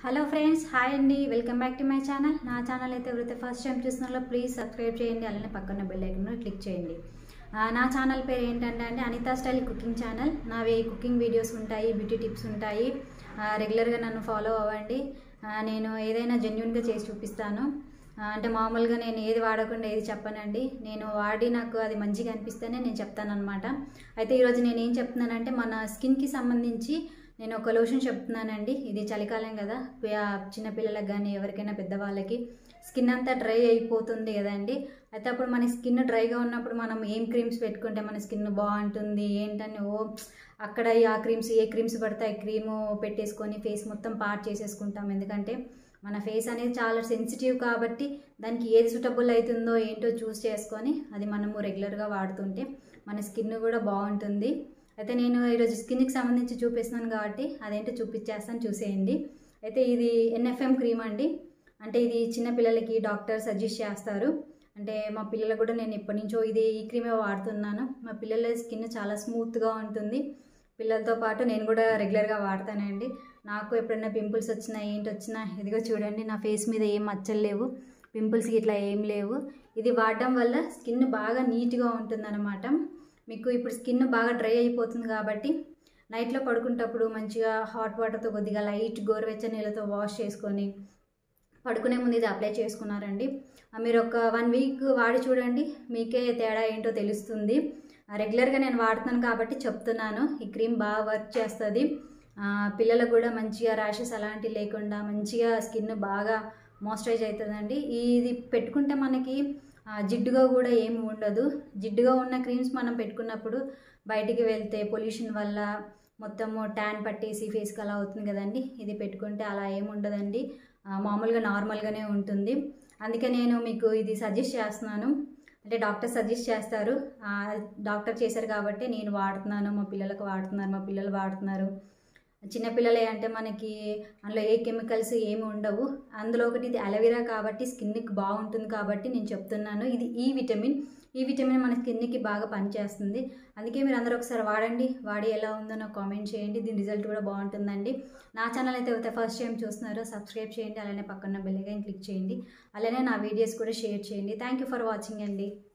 hello friends hi అండి welcome back to my channel నా channel అయితే ఎవరైతే ఫస్ట్ టైం చూస్తున్నారో ప్లీజ్ సబ్స్క్రైబ్ చేయండి అలానే పక్కన బెల్ ఐకన్ క్లిక్ చేయండి ఆ, నా ఛానల్ పేరు ఏంటంటే అంటే అనితా స్టైల్ కుకింగ్ ఛానల్ నావి కుకింగ్ వీడియోస్ ఉంటాయి బ్యూటీ టిప్స్ ఉంటాయి ఆ, రెగ్యులర్గా నన్ను ఫాలో అవ్వండి ఆ, నేను ఏదైనా జెన్యున్గా చేసి చూపిస్తాను ఆ, అంటే మామూలుగా నేను ఏది వాడకుండా ఏది చెప్పనండి నేను వాడి నాకు అది మంచిగా అనిపిస్తేనే నేను చెప్తానమాట అయితే ఈరోజు నేను ఏం చెప్తున్నానంటే మన స్కిన్కి సంబంధించి నేను ఒక లోషన్ చెప్తున్నానండి ఇది చలికాలం కదా పి- చిన్నపిల్లలకు కానీ ఎవరికైనా పెద్దవాళ్ళకి స్కిన్ అంతా డ్రై అయిపోతుంది కదండి అయితే అప్పుడు మన స్కిన్ డ్రైగా ఉన్నప్పుడు మనం ఏం క్రీమ్స్ పెట్టుకుంటే మన స్కిన్ బాగుంటుంది ఏంటని ఓ అక్కడ ఈ ఆ క్రీమ్స్ ఏ క్రీమ్స్ పడితే ఆ క్రీము పెట్టేసుకొని ఫేస్ మొత్తం పార్ట్ చేసేసుకుంటాం ఎందుకంటే మన ఫేస్ అనేది చాలా సెన్సిటివ్ కాబట్టి దానికి ఏది సూటబుల్ అవుతుందో ఏంటో చూస్ చేసుకొని అది మనము రెగ్యులర్గా వాడుతుంటే మన స్కిన్ కూడా బాగుంటుంది అయితే నేను ఈరోజు స్కిన్కి సంబంధించి చూపిస్తున్నాను కాబట్టి అదేంటో చూపించేస్తాను చూసేయండి అయితే ఇది ఎన్ఎఫ్ఎం క్రీమ్ అండి అంటే ఇది చిన్న పిల్లలకి డాక్టర్ సజెస్ట్ చేస్తారు అంటే మా పిల్లలకు కూడా నేను ఎప్పటి నుంచో ఇది ఈ క్రీమే వాడుతున్నాను మా పిల్లల స్కిన్ చాలా స్మూత్గా ఉంటుంది పిల్లలతో పాటు నేను కూడా రెగ్యులర్గా వాడతానండి నాకు ఎప్పుడైనా పింపుల్స్ వచ్చినా ఏంటి వచ్చినా ఇదిగో చూడండి నా ఫేస్ మీద ఏం మచ్చలు లేవు పింపుల్స్ ఇట్లా ఏం లేవు ఇది వాడడం వల్ల స్కిన్ బాగా నీట్గా ఉంటుందన్నమాట మీకు ఇప్పుడు స్కిన్ బాగా డ్రై అయిపోతుంది కాబట్టి నైట్లో పడుకునేటప్పుడు మంచిగా హాట్ వాటర్తో కొద్దిగా లైట్ గోరువెచ్చని నీళ్ళతో వాష్ చేసుకొని పడుకునే ముందు ఇది అప్లై చేసుకున్నారండి ఆ, మీరు ఒక వన్ వీక్ వాడి చూడండి మీకే తేడా ఏంటో తెలుస్తుంది ఆ, రెగ్యులర్గా నేను వాడుతున్నాను కాబట్టి చెప్తున్నాను ఈ క్రీమ్ బాగా వర్క్ చేస్తుంది ఆ, పిల్లలకు కూడా మంచిగా ర్యాషెస్ అలాంటివి లేకుండా మంచిగా స్కిన్ బాగా మాయిశ్చరైజ్ అవుతుందండి ఇది పెట్టుకుంటే మనకి ఆ, జిడ్డుగా కూడా ఏమి ఉండదు జిడ్డుగా ఉన్న క్రీమ్స్ మనం పెట్టుకున్నప్పుడు బయటికి వెళ్తే పొల్యూషన్ వల్ల మొత్తము ట్యాన్ పట్టేసి ఫేస్కి అలా అవుతుంది కదండి ఇది పెట్టుకుంటే అలా ఏమి ఉండదండి ఆ, మామూలుగా నార్మల్గానే ఉంటుంది అందుకే నేను మీకు ఇది సజెస్ట్ చేస్తున్నాను అంటే డాక్టర్ సజెస్ట్ చేస్తారు ఆ, డాక్టర్ చేశారు కాబట్టి నేను వాడుతున్నాను మా పిల్లలకు వాడుతున్నారు మా పిల్లలు వాడుతున్నారు చిన్నపిల్లలే అంటే మనకి అందులో ఏ కెమికల్స్ ఏమి ఉండవు అందులో ఒకటి ఇది అలవీరా కాబట్టి స్కిన్కి బాగుంటుంది కాబట్టి నేను చెప్తున్నాను ఇది ఈ విటమిన్ ఈ విటమిన్ మన స్కిన్కి బాగా పనిచేస్తుంది అందుకే మీరు అందరూ ఒకసారి వాడండి వాడి ఎలా ఉందో నాకు కామెంట్ చేయండి దీని రిజల్ట్ కూడా బాగుంటుందండి నా ఛానల్ అయితే ఎవరైతే ఫస్ట్ టైం చూస్తున్నారో సబ్స్క్రైబ్ చేయండి అలానే పక్కన బెల్ ఐకాన్ క్లిక్ చేయండి అలానే నా వీడియోస్ కూడా షేర్ చేయండి థ్యాంక్ యూ ఫర్ వాచింగ్ అండి